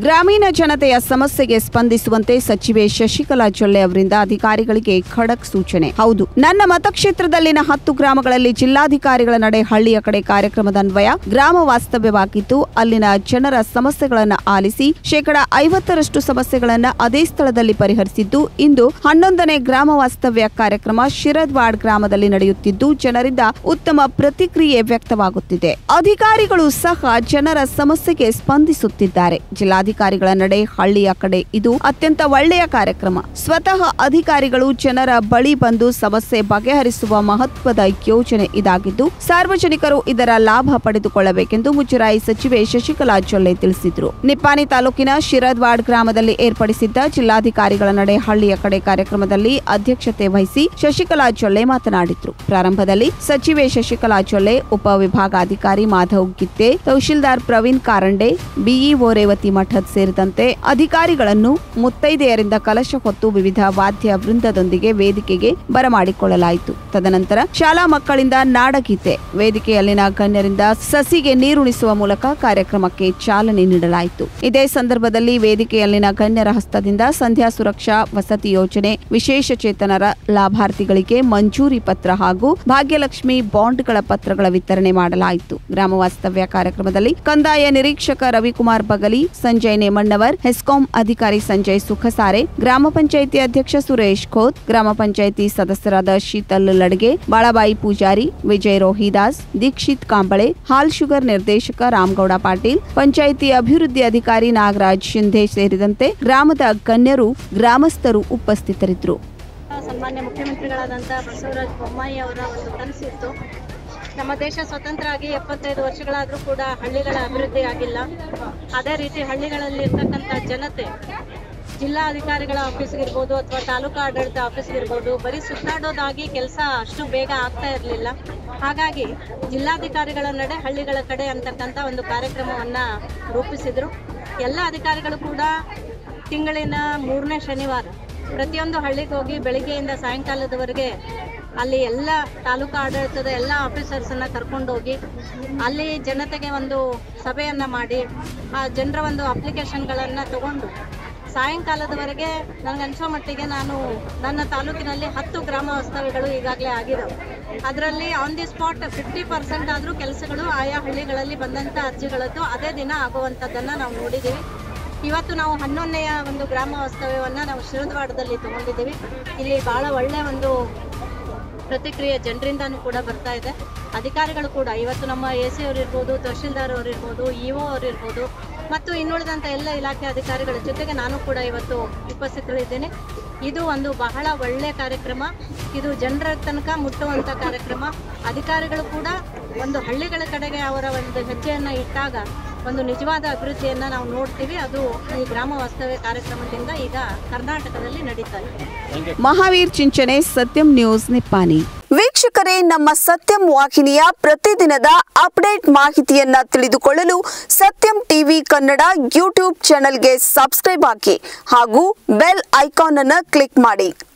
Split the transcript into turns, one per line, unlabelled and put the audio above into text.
ಗ್ರಾಮೀಣ ಜನತೆಯ ಸಮಸ್ಯೆಗೆ ಸ್ಪಂದಿಸುವಂತೆ ಸಚಿವೆ ಶಶಿಕಲಾ ಜೊಲ್ಲೆ ಅವರಿಂದ ಅಧಿಕಾರಿಗಳಿಗೆ ಖಡಕ್ ಸೂಚನೆ ಹೌದು ನನ್ನ ಮತಕ್ಷೇತ್ರದಲ್ಲಿನ ಹತ್ತು ಗ್ರಾಮಗಳಲ್ಲಿ ಜಿಲ್ಲಾಧಿಕಾರಿಗಳ ನಡೆ ಹಳ್ಳಿಯ ಕಡೆ ಕಾರ್ಯಕ್ರಮದ ಅನ್ವಯ ಗ್ರಾಮ ವಾಸ್ತವ್ಯವಾಗಿದ್ದು ಅಲ್ಲಿನ ಜನರ ಸಮಸ್ಯೆಗಳನ್ನು ಆಲಿಸಿ ಶೇಕಡ ಐವತ್ತರಷ್ಟು ಸಮಸ್ಯೆಗಳನ್ನು ಅದೇ ಸ್ಥಳದಲ್ಲಿ ಪರಿಹರಿಸಿದ್ದು ಇಂದು ಹನ್ನೊಂದನೇ ಗ್ರಾಮ ವಾಸ್ತವ್ಯ ಕಾರ್ಯಕ್ರಮ ಶಿರದ್ವಾಡ್ ಗ್ರಾಮದಲ್ಲಿ ನಡೆಯುತ್ತಿದ್ದು ಜನರಿಂದ ಉತ್ತಮ ಪ್ರತಿಕ್ರಿಯೆ ವ್ಯಕ್ತವಾಗುತ್ತಿದೆ ಅಧಿಕಾರಿಗಳು ಸಹ ಜನರ ಸಮಸ್ಯೆಗೆ ಸ್ಪಂದಿಸುತ್ತಿದ್ದಾರೆ ಜಿಲ್ಲಾಧಿಕಾರಿಗಳ ನಡೆ ಹಳ್ಳಿಯ ಕಡೆ ಇದು ಅತ್ಯಂತ ಒಳ್ಳೆಯ ಕಾರ್ಯಕ್ರಮ ಸ್ವತಃ ಅಧಿಕಾರಿಗಳು ಜನರ ಬಳಿ ಬಂದು ಸಮಸ್ಯೆ ಬಗೆಹರಿಸುವ ಮಹತ್ವದ ಯೋಜನೆ ಇದಾಗಿದ್ದು ಸಾರ್ವಜನಿಕರು ಇದರ ಲಾಭ ಪಡೆದುಕೊಳ್ಳಬೇಕೆಂದು ಮುಜರಾಯಿ ಸಚಿವೆ ಶಶಿಕಲಾ ಜೊಲ್ಲೆ ತಿಳಿಸಿದರು ನಿಪ್ಪಾಣಿ ತಾಲೂಕಿನ ಶಿರದ್ವಾಡ್ ಗ್ರಾಮದಲ್ಲಿ ಏರ್ಪಡಿಸಿದ್ದ ಜಿಲ್ಲಾಧಿಕಾರಿಗಳ ನಡೆ ಹಳ್ಳಿಯ ಕಡೆ ಕಾರ್ಯಕ್ರಮದಲ್ಲಿ ಅಧ್ಯಕ್ಷತೆ ವಹಿಸಿ ಶಶಿಕಲಾ ಜೊಲ್ಲೆ ಮಾತನಾಡಿದ್ರು ಪ್ರಾರಂಭದಲ್ಲಿ ಸಚಿವೆ ಶಶಿಕಲಾ ಜೊಲ್ಲೆ ಉಪವಿಭಾಗಾಧಿಕಾರಿ ಮಾಧವ್ ಗಿತ್ತೆ ತಹಶೀಲ್ದಾರ್ ಪ್ರವೀಣ್ ಕಾರಂಡೆ ಬಿಇಒ ರೇವತಿ ಮಠದ್ ಸೇರಿದಂತೆ ಅಧಿಕಾರಿಗಳನ್ನು ಮುತ್ತೈದೆಯರಿಂದ ಕಲಶ ಹೊತ್ತು ವಿವಿಧ ವಾದ್ಯ ವೃಂದದೊಂದಿಗೆ ವೇದಿಕೆಗೆ ಬರಮಾಡಿಕೊಳ್ಳಲಾಯಿತು ತದನಂತರ ಶಾಲಾ ಮಕ್ಕಳಿಂದ ನಾಡಗೀತೆ ವೇದಿಕೆಯಲ್ಲಿನ ಗಣ್ಯರಿಂದ ಸಸಿಗೆ ನೀರುಣಿಸುವ ಮೂಲಕ ಕಾರ್ಯಕ್ರಮಕ್ಕೆ ಚಾಲನೆ ನೀಡಲಾಯಿತು ಇದೇ ಸಂದರ್ಭದಲ್ಲಿ ವೇದಿಕೆಯಲ್ಲಿನ ಗಣ್ಯರ ಹಸ್ತದಿಂದ ಸಂಧ್ಯಾ ಸುರಕ್ಷಾ ವಸತಿ ಯೋಜನೆ ವಿಶೇಷ ಚೇತನರ ಲಾಭಾರ್ಥಿಗಳಿಗೆ ಮಂಜೂರಿ ಪತ್ರ ಹಾಗೂ ಭಾಗ್ಯಲಕ್ಷ್ಮಿ ಬಾಂಡ್ಗಳ ಪತ್ರಗಳ ವಿತರಣೆ ಮಾಡಲಾಯಿತು ಗ್ರಾಮ ವಾಸ್ತವ್ಯ ಕಾರ್ಯಕ್ರಮದಲ್ಲಿ ಕಂದಾಯ ನಿರೀಕ್ಷಕ ರವಿಕುಮಾರ್ ಬಗಲಿ ಸಂಜಯ್ ನೇಮಣ್ಣವರ್ ಹೆಸ್ಕಾಂ ಅಧಿಕಾರಿ ಸಂಜಯ್ ಸುಖಸಾರೆ ಗ್ರಾಮ ಪಂಚಾಯಿತಿ ಅಧ್ಯಕ್ಷ ಸುರೇಶ್ ಖೋತ್ ಗ್ರಾಮ ಪಂಚಾಯಿತಿ ಸದಸ್ಯರಾದ ಶೀತಲ್ ಲಡ್ಗೆ ಬಾಳಾಬಾಯಿ ಪೂಜಾರಿ ವಿಜಯ್ ರೋಹಿದಾಸ್ ದೀಕ್ಷಿತ್ ಕಾಂಬಳೆ ಹಾಲ್ ಶುಗರ್ ನಿರ್ದೇಶಕ ರಾಮಗೌಡ ಪಾಟೀಲ್ ಪಂಚಾಯಿತಿ ಅಭಿವೃದ್ಧಿ ಅಧಿಕಾರಿ ನಾಗರಾಜ್ ಶಿಂಧೆ ಸೇರಿದಂತೆ ಗ್ರಾಮದ ಗಣ್ಯರು ಗ್ರಾಮಸ್ಥರು ಉಪಸ್ಥಿತರಿದ್ದರು
ಸನ್ಮಾನ್ಯ ಮುಖ್ಯಮಂತ್ರಿಗಳಾದಂಥ ಬಸವರಾಜ ಬೊಮ್ಮಾಯಿ ಅವರ ಒಂದು ಕನಸಿತ್ತು ನಮ್ಮ ದೇಶ ಸ್ವತಂತ್ರ ಆಗಿ ಎಪ್ಪತ್ತೈದು ವರ್ಷಗಳಾದರೂ ಕೂಡ ಹಳ್ಳಿಗಳ ಅಭಿವೃದ್ಧಿ ಆಗಿಲ್ಲ ಅದೇ ರೀತಿ ಹಳ್ಳಿಗಳಲ್ಲಿ ಇರ್ತಕ್ಕಂಥ ಜನತೆ ಜಿಲ್ಲಾ ಅಧಿಕಾರಿಗಳ ಆಫೀಸ್ಗಿರ್ಬೋದು ಅಥವಾ ತಾಲೂಕು ಆಡಳಿತ ಆಫೀಸ್ಗಿರ್ಬೋದು ಬರೀ ಸುತ್ತಾಡೋದಾಗಿ ಕೆಲಸ ಅಷ್ಟು ಬೇಗ ಆಗ್ತಾ ಇರಲಿಲ್ಲ ಹಾಗಾಗಿ ಜಿಲ್ಲಾಧಿಕಾರಿಗಳ ನಡೆ ಹಳ್ಳಿಗಳ ಕಡೆ ಅಂತಕ್ಕಂಥ ಒಂದು ಕಾರ್ಯಕ್ರಮವನ್ನು ರೂಪಿಸಿದರು ಎಲ್ಲ ಅಧಿಕಾರಿಗಳು ಕೂಡ ತಿಂಗಳಿನ ಮೂರನೇ ಶನಿವಾರ ಪ್ರತಿಯೊಂದು ಹಳ್ಳಿಗೆ ಹೋಗಿ ಬೆಳಿಗ್ಗೆಯಿಂದ ಸಾಯಂಕಾಲದವರೆಗೆ ಅಲ್ಲಿ ಎಲ್ಲ ತಾಲೂಕು ಆಡಳಿತದ ಎಲ್ಲ ಆಫೀಸರ್ಸನ್ನು ಕರ್ಕೊಂಡೋಗಿ ಅಲ್ಲಿ ಜನತೆಗೆ ಒಂದು ಸಭೆಯನ್ನು ಮಾಡಿ ಆ ಜನರ ಒಂದು ಅಪ್ಲಿಕೇಶನ್ಗಳನ್ನು ತಗೊಂಡು ಸಾಯಂಕಾಲದವರೆಗೆ ನನಗನ್ಸೋ ಮಟ್ಟಿಗೆ ನಾನು ನನ್ನ ತಾಲೂಕಿನಲ್ಲಿ ಹತ್ತು ಗ್ರಾಮ ವಾಸ್ತವ್ಯಗಳು ಈಗಾಗಲೇ ಆಗಿದ್ದಾವೆ ಅದರಲ್ಲಿ on the spot fifty percent ಆದರೂ ಕೆಲಸಗಳು ಆಯಾ ಹಳ್ಳಿಗಳಲ್ಲಿ ಬಂದಂಥ ಅರ್ಜಿಗಳದ್ದು ಅದೇ ದಿನ ಆಗುವಂಥದ್ದನ್ನು ನಾವು ನೋಡಿದ್ದೀವಿ ಇವತ್ತು ನಾವು ಹನ್ನೊಂದನೆಯ ಒಂದು ಗ್ರಾಮ ವಾಸ್ತವ್ಯವನ್ನು ನಾವು ಶಿರದವಾಡದಲ್ಲಿ ತಗೊಂಡಿದ್ದೀವಿ ಇಲ್ಲಿ ಭಾಳ ಒಳ್ಳೆಯ ಒಂದು ಪ್ರತಿಕ್ರಿಯೆ ಜನರಿಂದನೂ ಕೂಡ ಬರ್ತಾ ಇದೆ ಅಧಿಕಾರಿಗಳು ಕೂಡ ಇವತ್ತು ನಮ್ಮ ಎ ಸಿ ಅವರು ಇರ್ಬೋದು ತಹಶೀಲ್ದಾರ್ ಅವರು ಇರ್ಬೋದು ಇ ಒ ಅವರು ಇರ್ಬೋದು ಮತ್ತು ಇನ್ನುಳಿದಂಥ ಎಲ್ಲ ಇಲಾಖೆ ಅಧಿಕಾರಿಗಳ ಜೊತೆಗೆ ನಾನು ಕೂಡ ಇವತ್ತು ಉಪಸ್ಥಿತರಿದ್ದೇನೆ ಇದು ಒಂದು ಬಹಳ ಒಳ್ಳೆಯ ಕಾರ್ಯಕ್ರಮ ಇದು ಜನರ ತನಕ ಮುಟ್ಟುವಂಥ ಕಾರ್ಯಕ್ರಮ ಅಧಿಕಾರಿಗಳು ಕೂಡ ಒಂದು ಹಳ್ಳಿಗಳ ಕಡೆಗೆ ಅವರ ಒಂದು ಹೆಜ್ಜೆಯನ್ನು ಇಟ್ಟಾಗ ಒಂದು ನಿಜವಾದ ಅಭಿವೃದ್ಧಿಯನ್ನು ನಾವು ನೋಡ್ತೀವಿ ಅದು ಈ ಗ್ರಾಮ ವಾಸ್ತವ್ಯ ಕಾರ್ಯಕ್ರಮದಿಂದ ಈಗ ಕರ್ನಾಟಕದಲ್ಲಿ ನಡೀತಾ ಇದೆ
ಮಹಾವೀರ್ ಚಿಂಚನೆ ಸತ್ಯಂ ನ್ಯೂಸ್ ನಿಪ್ಪಾನಿ ವೀಕ್ಷಕರೇ ನಮ್ಮ ಸತ್ಯಂ ವಾಹಿನಿಯ ಪ್ರತಿದಿನದ ಅಪ್ಡೇಟ್ ಮಾಹಿತಿಯನ್ನ ತಿಳಿದುಕೊಳ್ಳಲು ಸತ್ಯಂ ಟಿವಿ ಕನ್ನಡ ಯೂಟ್ಯೂಬ್ ಚಾನೆಲ್ಗೆ ಸಬ್ಸ್ಕ್ರೈಬ್ ಹಾಕಿ ಹಾಗೂ ಬೆಲ್ ಐಕಾನ್ ಅನ್ನು ಕ್ಲಿಕ್ ಮಾಡಿ